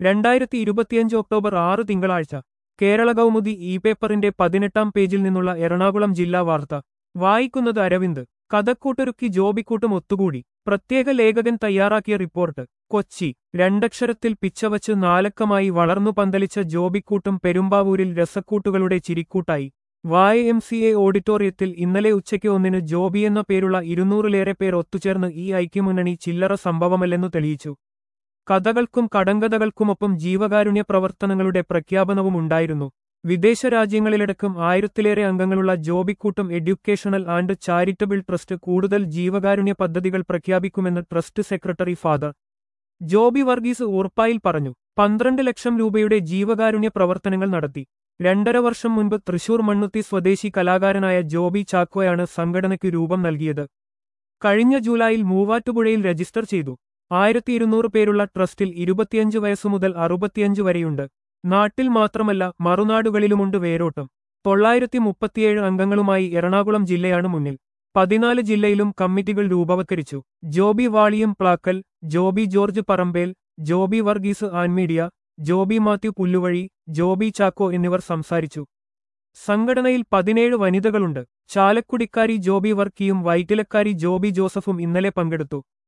രണ്ടായിരത്തി ഇരുപത്തിയഞ്ച് ഒക്ടോബർ ആറ് തിങ്കളാഴ്ച കേരള കൗമുദി ഇ പേപ്പറിന്റെ പതിനെട്ടാം പേജിൽ നിന്നുള്ള എറണാകുളം ജില്ലാ വാർത്ത വായിക്കുന്നത് അരവിന്ദ് കഥക്കൂട്ടൊരുക്കി ജോബിക്കൂട്ടും ഒത്തുകൂടി പ്രത്യേക ലേഖകൻ തയ്യാറാക്കിയ റിപ്പോർട്ട് കൊച്ചി രണ്ടക്ഷരത്തിൽ പിച്ചവച്ച് നാലക്കമായി വളർന്നു പന്തലിച്ച ജോബിക്കൂട്ടും പെരുമ്പാവൂരിൽ രസക്കൂട്ടുകളുടെ ചിരിക്കൂട്ടായി വായ എം സി എ ഓഡിറ്റോറിയത്തിൽ ഇന്നലെ ഉച്ചയ്ക്ക് ഒന്നിന് ജോബി എന്ന പേരുള്ള ഇരുന്നൂറിലേറെ പേർ ഒത്തുചേർന്ന് ഈ ഐക്യമുന്നണി ചില്ലറ സംഭവമല്ലെന്നു തെളിയിച്ചു കഥകൾക്കും കടങ്കഥകൾക്കുമൊപ്പം ജീവകാരുണ്യ പ്രവർത്തനങ്ങളുടെ പ്രഖ്യാപനവും ഉണ്ടായിരുന്നു വിദേശ രാജ്യങ്ങളിലടക്കം ആയിരത്തിലേറെ അംഗങ്ങളുള്ള Jobikkoottam educational and charitable trust കൂടുതൽ ജീവകാരുണ്യ പദ്ധതികൾ പ്രഖ്യാപിക്കുമെന്ന് trust secretary father Joby Varghese Urappayil പറഞ്ഞു പന്ത്രണ്ട് ലക്ഷം രൂപയുടെ ജീവകാരുണ്യ പ്രവർത്തനങ്ങൾ നടത്തി രണ്ടര വർഷം മുൻപ് തൃശൂർ മണ്ണുത്തി സ്വദേശി കലാകാരനായ ജോബി ചാക്കോയാണ് സംഘടനയ്ക്ക് രൂപം നൽകിയത് കഴിഞ്ഞ ജൂലൈയിൽ മൂവാറ്റുപുഴയിൽ രജിസ്റ്റർ ചെയ്തു ആയിരത്തി ഇരുന്നൂറ് പേരുള്ള ട്രസ്റ്റിൽ ഇരുപത്തിയഞ്ച് വയസ്സു മുതൽ അറുപത്തിയഞ്ച് വരെയുണ്ട് നാട്ടിൽ മാത്രമല്ല മറുനാടുകളിലുമുണ്ട് വേരോട്ടം തൊള്ളായിരത്തി മുപ്പത്തിയേഴ് അംഗങ്ങളുമായി എറണാകുളം ജില്ലയാണ് മുന്നിൽ പതിനാല് ജില്ലയിലും കമ്മിറ്റികൾ രൂപവത്കരിച്ചു ജോബി വാളിയം പ്ലാക്കൽ ജോബി ജോർജ് പറമ്പേൽ ജോബി വർഗീസ് ആൻമീഡിയ ജോബി മാത്യു പുല്ലുവഴി ജോബി ചാക്കോ എന്നിവർ സംസാരിച്ചു സംഘടനയിൽ പതിനേഴ് വനിതകളുണ്ട് ചാലക്കുടിക്കാരി ജോബി വർക്കിയും വൈറ്റിലക്കാരി ജോബി ജോസഫും ഇന്നലെ പങ്കെടുത്തു